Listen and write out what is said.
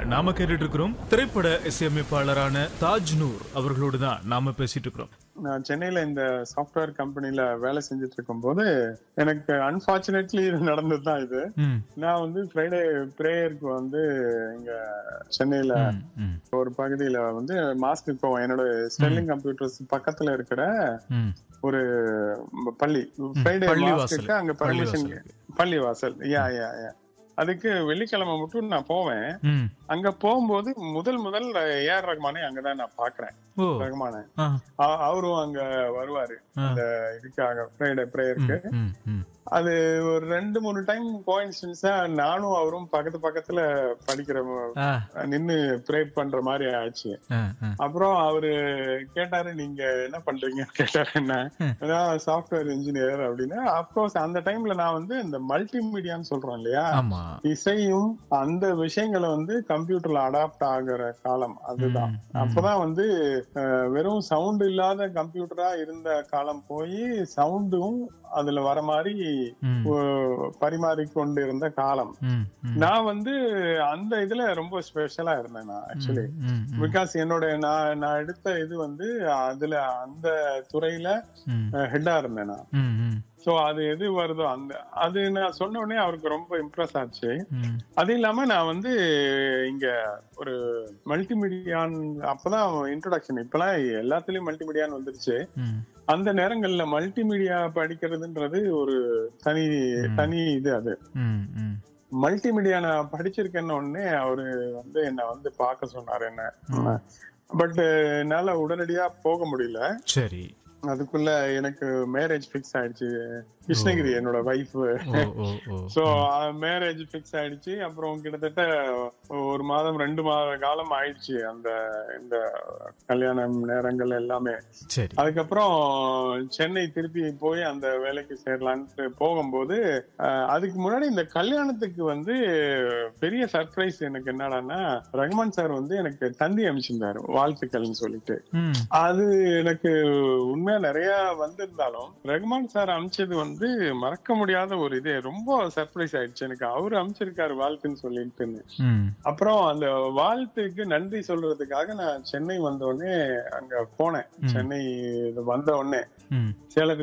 நாம கேட்டுட்டு இருக்கிறோம் திரைப்பட இசையமைப்பாளரான தாஜ் நூர் அவர்களோடு தான் நாம பேசிட்டு இருக்கிறோம் நான் சென்னையில இந்த சாஃப்ட்வேர் கம்பெனில வேலை செஞ்சுட்டு இருக்கும்போது எனக்கு அன்பார்ச்சுனேட்லி இது நடந்ததுதான் இது ம், நான் வந்து ஃப்ரைடே பிரேயருக்கு வந்து இங்க சென்னையில ம், ம், ஒரு பகுதியில வந்து மாஸ்க்கு போவேன் என்னோட ஸ்டெர்லிங் கம்ப்யூட்டர்ஸ் பக்கத்துல இருக்கிற ம். ஒரு பள்ளி ஃப்ரைடே பள்ளிவாசல். மாஸ்க்கு அங்க பர்மிஷன் பள்ளிவாசலுக்கு. பள்ளி வாசல் யா யா யா அதுக்கு வெள்ளிக்கிழமை மட்டும் நான் போவேன் ம். அங்க போகும்போது முதல் முதல் ஏஆர் ரஹ்மானே அங்கதான் நான் பாக்குறேன் ஓ ரஹ்மானை ஆ, அ- அவரும் அங்க வருவாரு ஆ. அந்த இதுக்காக ஃப்ரைடே ப்ரேயருக்கு ம், ம். அது ஒரு ரெண்டு மூணு டைம் கோயின்சிடன்ஸா நானும் அவரும் பக்கத்து பக்கத்துல படிக்கிற ஆ, நின்னு ப்ரே பண்ற மாதிரி ஆச்சு ஆ, ஆ. அப்புறம் அவரு கேட்டாரு நீங்க என்ன பண்றீங்கன்னு கேட்டாரு என்ன நான் சாஃப்ட்வேர் இன்ஜினியர் அப்படின்னு அப்கோர்ஸ் அந்த டைம்ல நான் வந்து இந்த மல்டி மீடியான்னு சொல்றோம் இல்லையா ஆமா இசையும் அந்த விஷயங்களை வந்து கம்ப்யூட்டர்ல அடாப்ட் ஆகுற காலம் அதுதான் ம், ம். அப்பதான் வந்து அஹ், வெறும் சவுண்ட் இல்லாத கம்ப்யூட்டரா இருந்த காலம் போய் சவுண்டும் அதுல வர மாதிரி ம், அஹ், பரிமாறிக்கொண்டு இருந்த காலம் ம், ம். நான் வந்து அந்த இதுல ரொம்ப ஸ்பெஷலா இருந்தேன் நான் ஆக்சுவலி ம், ம், ம். பிகாஸ் என்னோட நான் நான் எடுத்த இது வந்து அதுல அந்த துறையில ம், ஹெட்டா இருந்தேன் நான் ம், ம், சோ அது எது வருதோ அந்த அது நான் சொன்ன உடனே அவருக்கு ரொம்ப இம்ப்ரெஸ் ஆச்சு ம். அது இல்லாம நான் வந்து இங்க ஒரு மல்டிமீடியான் அப்பதான் இன்ட்ரோடக்ஷன் இப்பெல்லாம் எல்லாத்துலயும் மல்டிமீடியான்னு வந்துருச்சு ம். அந்த நேரங்கள்ல மல்டிமீடியா படிக்கிறதுன்றது ஒரு தனி தனி இது அது ம், ம். மல்டிமீடியா நான் படிச்சிருக்கேன்னு உடனே அவரு வந்து என்ன வந்து பார்க்க சொன்னாரு என்ன பட் என்னால உடனடியா போக முடியல சரி அதுக்குள்ள எனக்கு மேரேஜ் ஃபிக்ஸ் ஆயிடுச்சு கிருஷ்ணகிரி என்னோட wife oh oh oh so marriage fix ஆயிடுச்சு அப்புறம் கிட்டத்தட்ட ஒரு மாதம் ரெண்டு மாத காலம் ஆயிடுச்சு அந்த இந்த கல்யாணம் நேரங்கள் எல்லாமே சரி அதுக்கப்புறம் சென்னை திருப்பி போய் அந்த வேலைக்கு சேரலான்ட்டு போகும்போது அஹ், அதுக்கு முன்னாடி இந்த கல்யாணத்துக்கு வந்து பெரிய சர்ப்ரைஸ் எனக்கு என்னடான்னா ரஹ்மான் சார் வந்து எனக்கு தந்தி அனுப்பிச்சிருந்தாரு வாழ்த்துக்கள்னு சொல்லிட்டு ம், அது எனக்கு உண்மையா நிறைய வந்திருந்தாலும் ரஹ்மான் சார் அமிச்சது வந்து மறக்க முடியாத ஒரு இது ரொம்ப சர்ப்ரைஸ் ஆயிடுச்சு எனக்கு அவரு அமிச்சிருக்காரு வாழ்த்துன்னு சொல்லிட்டுன்னு ம். அப்புறம் அந்த வாழ்த்துக்கு நன்றி சொல்றதுக்காக நான் சென்னை வந்த உடனே அங்க போனேன் சென்னை இது வந்த உடனே ம். சேலத்துல